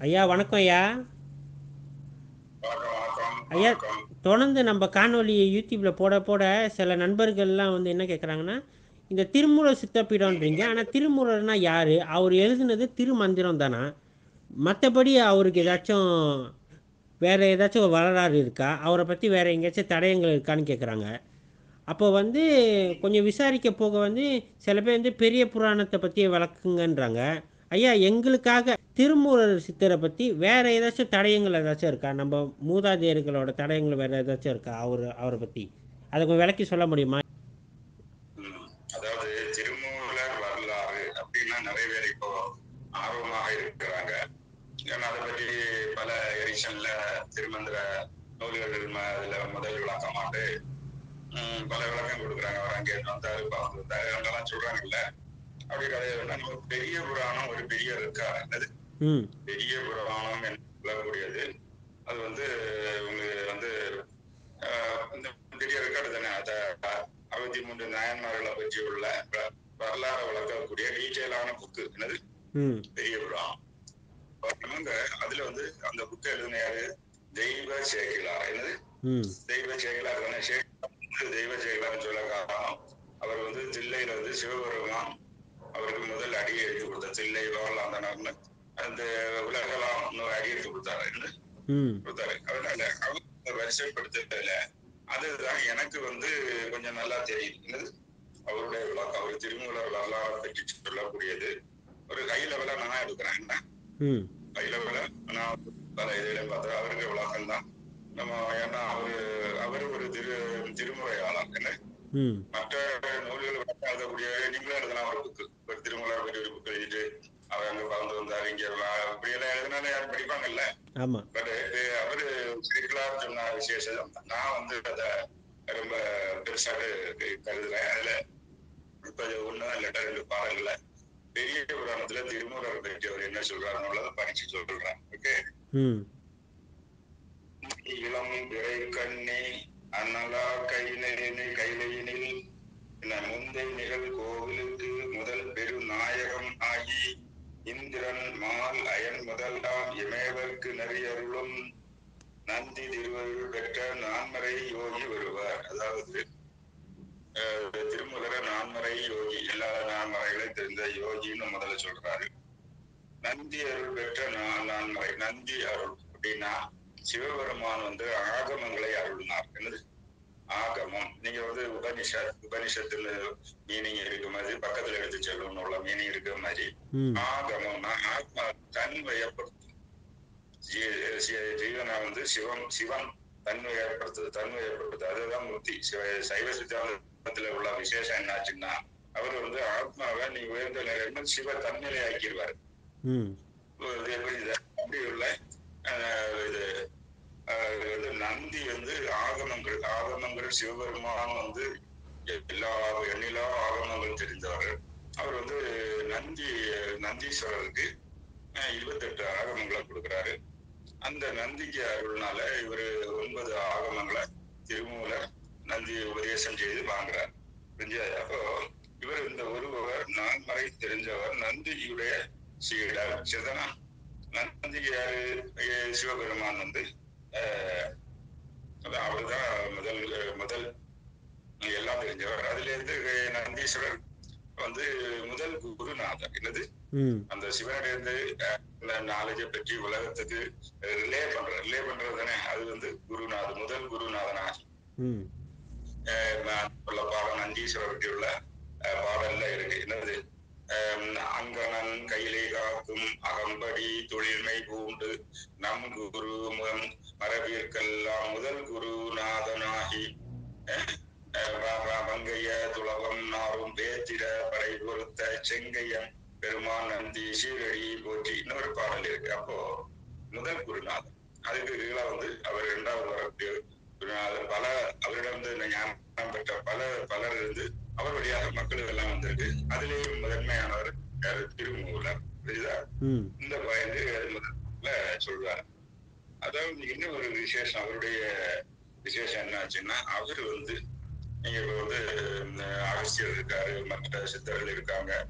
ஐயா வணக்கம் ஐயா வணக்கம் வணக்கம் ஐயா வணக்கம் தொடர்ந்து நம்ம காணொளி யூடியூப்பில் போட போட சில நண்பர்கள்லாம் வந்து என்ன கேட்குறாங்கன்னா இந்த திருமூலர் சித்தப்பீடம்ன்றீங்க ஆனால் திருமூலர்னா யார் அவர் எழுதுனது திருமந்திரம் தானா மற்றபடி அவருக்கு ஏதாச்சும் வேறு ஏதாச்சும் ஒரு வரலாறு இருக்கா அவரை பற்றி வேறு எங்கேயாச்சும் தடயங்கள் இருக்கான்னு கேட்குறாங்க அப்போ வந்து கொஞ்சம் விசாரிக்க போக வந்து சில பேர் வந்து பெரிய புராணத்தை பற்றி விளக்குங்கன்றாங்க ஐயா எங்களுக்காக திருமூலர் சித்தரை பற்றி வேற ஏதாச்சும் தடயங்கள் ஏதாச்சும் இருக்கா நம்ம மூதாதையர்களோட தடயங்கள் வேற ஏதாச்சும் இருக்கா அவர் அவரை பற்றி அதை கொஞ்சம் விளக்கி சொல்ல முடியுமா ம். அதாவது திருமூலர் வரலாறு அப்படின்னா நிறைய பேர் இப்போ ஆர்வமாக இருக்கிறாங்க ஏன்னா அதை பற்றி பல எடிஷன்ல திருமந்திர நூல்கள் ம- இதுல முதல் விளக்கமாட்டு ம், பல விளக்கம் கொடுக்குறாங்க அவர் அங்கே வந்தாரு பார்த்து வந்தாரு அதெல்லாம் சொல்றாங்கல்ல அப்படி கிடையாது நம்ம பெரிய புராணம் ஒரு பெரிய இருக்கா என்னது ம் பெரிய புராணம் என்று சொல்லக்கூடியது அது வந்து உங்களுக்கு வந்து ஆஹ், இந்த பெரிய ரெக்கார்டு தானே அத அறுபத்தி மூன்று நாயன்மார்களை பற்றி உள்ள வ- வரலாறு வளர்க்கக்கூடிய டீட்டெயிலான புக்கு என்னது ம் பெரிய புராணம் பாருங்க, அதுல வந்து அந்த புக்கை எழுதின யாரு தெய்வ சேகிலார் என்னது ம் தெய்வ சேகிலார் தானே சேகிலார் தெய்வ சேகிலார்னு சொல்ல காரணம் அவர் வந்து தில்லையில வந்து சிவபெருமான் அவருக்கு முதல் அடி எடுத்து கொடுத்தார் தில்லை வரலாம் தானே அந்த உலகலாம் இன்னொரு அடி எடுத்து கொடுத்தாரு என்ன ம் கொடுத்தாரு அதனால அவங்க வரிசைப்படுத்தல அதுதான் எனக்கு வந்து கொஞ்சம் நல்லா தெரியும் என்னது அவருடைய விளக்கம் அவர் திருமூலர் வரலாறு பற்றி சொல்லக்கூடியது ஒரு ஹை லெவலா நான் எடுக்கிறேன் என்ன ம் ஹை லெவலா நான் பல இதுலையும் பார்த்தா அவருக்கு விளக்கம் தான் நம்ம ஏன்னா அவரு அவர் ஒரு திரு திருமுறையாளர் என்ன ம் மற்ற நூல்கள் விளக்கம் எழுதக்கூடிய நீங்களும் எழுதலாம் ஒரு புக்கு ஒரு திருமூலர் பற்றி ஒரு புக் எழுதிட்டு அவர் அங்க பறந்து வந்தார் இங்க வா- இப்படி எல்லாம் எழுதினாலும் யாரும் படிப்பாங்கல்ல ஆமாம் பட் அவரு சிரிக்கலார் சொன்ன விசேஷம் நான் வந்து அத ரொம்ப பெருசாக கருதுறேன் அதுல இப்ப இது ஒண்ணு இல்லாட்டா ரெண்டு பாடல்கள பெரிய புராணத்துல திருமூலர் பற்றி அவர் என்ன சொல்றாருன்னு படிச்சு சொல்றேன் ஓகே ம் இளம் விரை கண்ணி அண்ணலா கையினி கைலையினில் இந்த முந்தை நிகழ் கோவிலுக்கு முதல் பெரு நாயகம் ஆகி இந்திரன் மால் அயன் முதலாம் இமயவர்க்கு நெறியருளும் நந்தி திருவருள் பெற்ற நான்மறை யோகி வருவார் அதாவது அஹ், திருமூலர நான்மறை யோகி எல்லா நான்மறைகளையும் தெரிந்த யோகின்னு முதல்ல சொல்றாரு நந்தி அருள் பெற்ற நா- நான்மறை நந்தி அருள் அப்படின்னா சிவபெருமான் வந்து ஆகமங்களை அருளினார் என்னது ஆகமம் நீங்க வந்து உபனிஷத் உபனிஷத்துல மீனிங் இருக்க மாதிரி பக்கத்துல எடுத்து செல்லணும்னு உள்ள மீனிங் இருக்கிற மாதிரி ம் ஆகமம்னா ஆத்மா தன்வயப்படுத்தும் ஜீ- ஜீ- ஜீவனை வந்து சிவம் சிவம் தன்வயப்படுத்துது தன்வயப்படுத்துது அதுதான் முக்தி சிவ- சைவ சித்தாந்தத்துல உள்ள விசேஷம் என்னாச்சுன்னா அவர் வந்து ஆத்மாவை நீ உயர்ந்த நிலையில சிவ தன்னிலை ஆக்கிடுவார் ம் இது எப்படி இது அப்படி உள்ள அஹ், இது அஹ், இது வந்து நந்தி வந்து ஆகமங்கள் ஆகமங்கள் சிவபெருமான் வந்து எல்லா எண்ணிலா ஆகமங்கள் தெரிந்தவர் அவர் வந்து நந்தி நந்தீஸ்வரருக்கு அஹ், இருபத்தெட்டு ஆகமங்களை கொடுக்குறாரு அந்த நந்திக்கு அருள்னால இவரு ஒன்பது ஆகமங்களை திருமூல நந்தி உபதேசம் செய்து வாங்குறார் புரிஞ்சா? அப்போ இவர் இந்த ஒருவர் நான்மறை தெரிஞ்சவர் நந்தியுடைய சீடர் சிதனா நந்தி யாரு அஹ் சிவபெருமான் வந்து அஹ், அதான் அவர்தான் முதல் அஹ், முதல் எல்லாம் தெரிஞ்சவர் அதுல இருந்து அஹ், நந்தீஸ்வரர் வந்து முதல் குருநாதர் என்னது ம் அந்த சிவனுடைய இருந்து நாலேஜை பற்றி உலகத்துக்கு ரிலே பண்ற ரிலே பண்றது தானே அது வந்து குருநாதர் முதல் குருநாதனாகி ம் அஹ், நான் உள்ள பாடம் நந்தீஸ்வரர் பற்றி உள்ள அஹ், பாடல்ல இருக்கு என்னது அஹ், அங்கணன் கையிலே காக்கும் அகம்படி தொழில்மை பூண்டு நம் குரு முகம் மரபிற்கெல்லாம் முதல் குருநாதனாகி அஹ், அஹ், வ- வ- வங்கைய துளவம் நாரும் பேத்திட படை பொறுத்த செங்கையன் பெருமான் நந்தி சீரடி போற்றி இன்னொரு பாடல் இருக்கு அப்போ முதல் குருநாதர் அதுக்கு கீழே வந்து அவர் இரண்டாவது வரக்கூடிய குருநாதர் பல அவரிடம் வந்து ஞானம் பெற்ற பல பலர் இருந்து அவர் வழியாக மக்களுக்கு எல்லாம் வந்திருக்கு அதுலேயும் முதன்மையானவர் யாரு? திருமூலர் புரியுதா ம் இந்த பயந்து முதல்ல சொல்றாரு அதாவது இன்னும் ஒரு விசேஷம் அவருடைய விசேஷம் என்னாச்சுன்னா அவர் வந்து நீங்க இப்ப வந்து இந்த அகஸ்தியர் இருக்காரு மற்ற சித்தர்கள் இருக்காங்க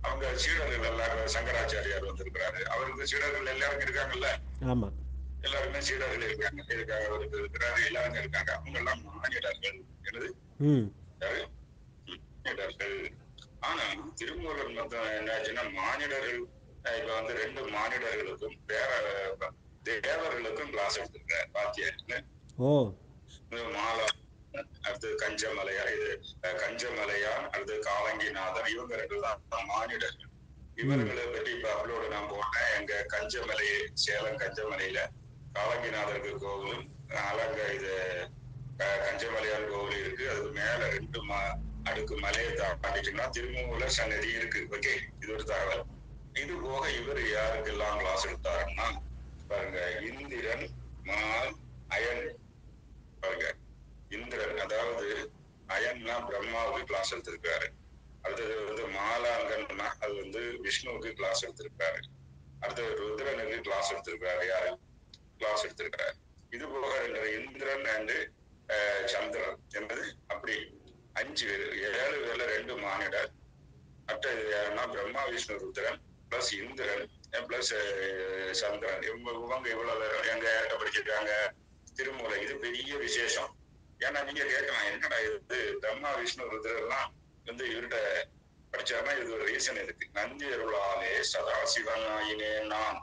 அவங்க சீடர்கள் எல்லாரும் சங்கராச்சாரியார் வந்திருக்கிறாரு அவருக்கு சீடர்கள் எல்லாரும் இருக்காங்கல்ல ஆமாம் எல்லாருமே சீடர்கள் இருக்காங்க இருக்காங்க அவருக்கு இருக்கிறாரு எல்லாருமே இருக்காங்க அவங்க எல்லாம் மானிடர்கள் எனது ம் யாரு? மானிடர்கள் ஆனா திருமூலர் மொத்தம் என்னாச்சுன்னா மானிடர்கள் அஹ் இப்ப வந்து ரெண்டு மானிடர்களுக்கும் வேற தேவர்களுக்கும் கிளாஸ் எடுத்திருக்காரு பாத்தியாருன்னு ஓ மாலா அடுத்து கஞ்சமலையா இது அஹ், கஞ்சமலையான் அடுத்து காலங்கிநாதன் இவங்க ரெண்டு தான் மானிடர்கள் இவர்களை பற்றி இப்ப அப்லோடு நான் போட்டேன் எங்க கஞ்சமலை சேலம் கஞ்சமலையில காலங்கிநாதருக்கு கோவிலும் அலங்க இது க- கஞ்சமலையான் கோவில் இருக்கு அதுக்கு மேல ரெண்டு ம அடுக்கு மலையை தாண்டிட்டீங்கன்னா திருமூல சன்னதி இருக்கு ஓகே இது ஒரு தகவல் இது போக இவர் யாருக்கெல்லாம் கிளாஸ் எடுத்தாருன்னா பாருங்க இந்திரன் மால் அயன் பாருங்க இந்திரன் அதாவது அயன்னா பிரம்மாவுக்கு கிளாஸ் எடுத்திருக்காரு அடுத்தது வந்து மாலாங்கன்னா அது வந்து விஷ்ணுவுக்கு கிளாஸ் எடுத்திருக்காரு அடுத்தது ருத்ரனுக்கு கிளாஸ் எடுத்திருக்காரு யாரு கிளாஸ் எடுத்திருக்காரு இது போக ரெண்டு இந்திரன் அண்டு சந்திரன் என்பது அப்படி அஞ்சு பேர் ஏழு பேர்ல ரெண்டு மானிடர் அடுத்தது யாருன்னா பிரம்மா விஷ்ணு ருத்ரன் பிளஸ் இந்திரன் பிளஸ் சந்திரன் இவங்க இவங்க இவ்வளவு பேரும் எங்க ஏட்ட படிச்சிருக்காங்க திருமூலை இது பெரிய விசேஷம் ஏன்னா நீங்க கேட்கலாம் என்னடா இது பிரம்மா விஷ்ணு ருத்ரெல்லாம் வந்து இவர்கிட்ட படிச்சாருன்னா இது ஒரு ரீசன் இருக்கு நந்தி அருளாலே சதாசிவன் ஆயினே நான்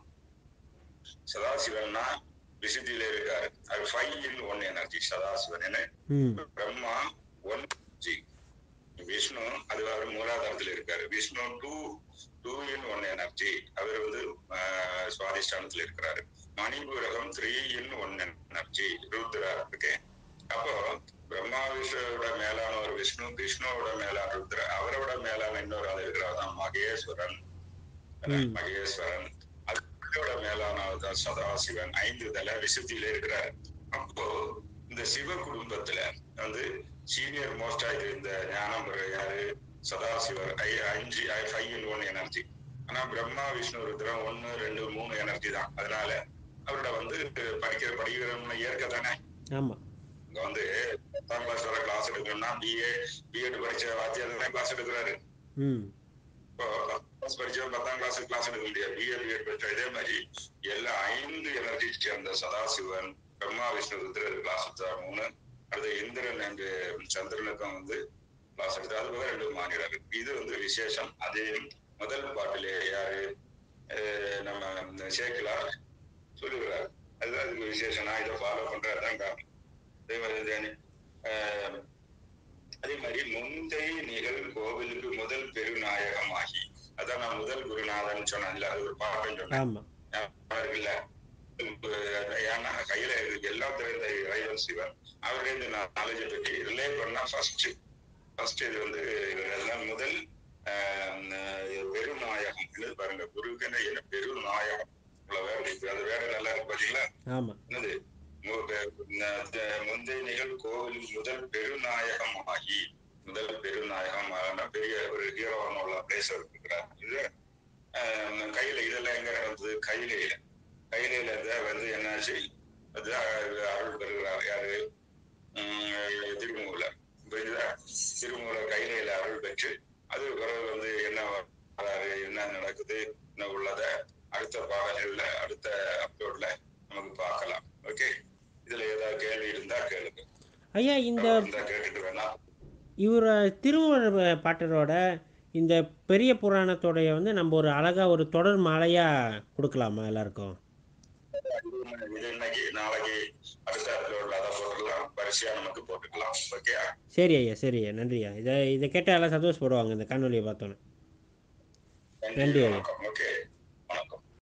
சதாசிவன்னா விசுத்தியில இருக்காரு அது five in one energy Sadasivan என்ன ம் பிரம்மா ஒன் ஜி விஷ்ணு அது அவர் மூலாதாரத்துல இருக்காரு Vishnu two two in one energy அவர் வந்து ஆஹ், சுவாதிஷ்டானத்துல இருக்கிறாரு மணிபூரகம் three in one energy Rudra okay அப்போ பிரம்மா விஷ்ணுவோட மேலான ஒரு விஷ்ணு விஷ்ணுவோட மேலான ருத்ர அவரோட மேலான இன்னொரு ஆள் இருக்கிறார் தான் மகேஸ்வரன் ம். மகேஸ்வரன் அதோட மேலானவர் தான் சதாசிவன் ஐந்து தலை விசுத்தியில இருக்கிறார் அப்போ இந்த சிவ குடும்பத்துல வந்து சீனியர் மோஸ்டா இது இந்த ஞானம் பெற யாரு சதாசிவர் ஐ அஞ்சு ஃபைவ் இன் ஒன் எனர்ஜி ஆனா பிரம்மா விஷ்ணு ருத்ரம் ஒன்னு ரெண்டு மூணு எனர்ஜி தான் அதனால அவரோட வந்து படிக்கிற படிக்கிறவங்க ஏற்க தானே ஆமாம் இங்க வந்து பத்தாம் கிளாஸ் வர கிளாஸ் எடுக்கணும்னா பிஏ பிஎட் படிச்ச வாத்தியார் தானே கிளாஸ் எடுக்கிறாரு ம் இப்போ பத்தாம் கிளாஸ் படிச்சவன் பத்தாம் கிளாஸ் கிளாஸ் எடுக்க முடியாது பிஏ பிஎட் படிச்ச இதே மாதிரி எல்லா ஐந்து எனர்ஜி சேர்ந்த சதாசிவன் பிரம்மா விஷ்ணு ருத்ரர் கிளாஸ் எடுத்தார் மூணு அடுத்து இந்திரன் அண்ட் சந்திரனுக்கும் வந்து கிளாஸ் எடுத்தார் அது போக ரெண்டு மாநிலங்கள் இது வந்து விசேஷம் அதே முதல் பாட்டிலே யாரு அஹ் நம்ம இந்த சேக்கிலார் சொல்லுகிறார் அதுதான் அதுக்கு விசேஷம் நான் இதை ஃபாலோ பண்றதுதான் காரணம் அதே மாதிரி இந்த, அஹ், அதே மாதிரி முந்தை நிகழ் கோவிலுக்கு முதல் பெருநாயகமாகி அதான் நான் முதல் குருநாதன் சொன்னேன்ல அது ஒரு பாட்டம் சொன்னேன் ஆமாம் ஞாபகம் இருக்குல்ல ஏன்னா கையில இருக்கு எல்லாம் தெரிந்த இறைவன் சிவன் அவருடைய இந்த நாலேஜை பற்றி ரிலே பண்ணா ஃபர்ஸ்ட் ஃபர்ஸ்ட் இது வந்து அதெல்லாம் முதல் ஆஹ், பெருநாயகம் என்னது பாருங்க குருவுக்கு என்ன என்ன பெருநாயகம் இவ்வளவு வேற இருக்கு அது வேற நல்லா இருக்கு பாத்தீங்களா ஆமாம் என்னது மு- பெ- ந- த- முந்தைய நிகழ் கோவிலின் முதல் பெருநாயகம் ஆகி முதல் பெருநாயகம் ஆனா பெரிய ஒரு ஹீரோவான உள்ள பிளேஸ் இருக்கிறார் இது ஆஹ், கையில இதெல்லாம் எங்க நடந்தது கையிலையில கையிலையில தான் வந்து என்னாச்சு அது அருள் பெறுகிறார் யாரு உம், திருமூலர் புரியுதா திருமூலர் கையிலையில அருள் பெற்று அது பிறகு வந்து என்ன வராரு என்ன நடக்குது என்ன உள்ளத அடுத்த பாடல்கள்ல அடுத்த அப்லோட்ல நமக்கு பார்க்கலாம் ஓகே இதுல ஏதாவது கேள்வி இருந்தா கேளுங்க ஐயா இந்த இருந்தா கேட்டுட்டு வேணா இவர் திருமூலர் பாட்டரோட இந்த பெரிய புராணத்தோடைய வந்து நம்ம ஒரு அழகாக ஒரு தொடர் மாலையாக கொடுக்கலாமா எல்லாருக்கும் இது இன்னைக்கு நாளைக்கு அடுத்த அப்லோட்ல அதை போட்டுக்கலாம் வரிசையா நமக்கு போட்டுக்கலாம் ஓகே சரி ஐயா சரி ஐயா நன்றி ஐயா இதை இதை கேட்டால் எல்லாம் சந்தோஷப்படுவாங்க இந்த காணொலியை பார்த்தோன்னே நன்றி ஐயா. ஓகே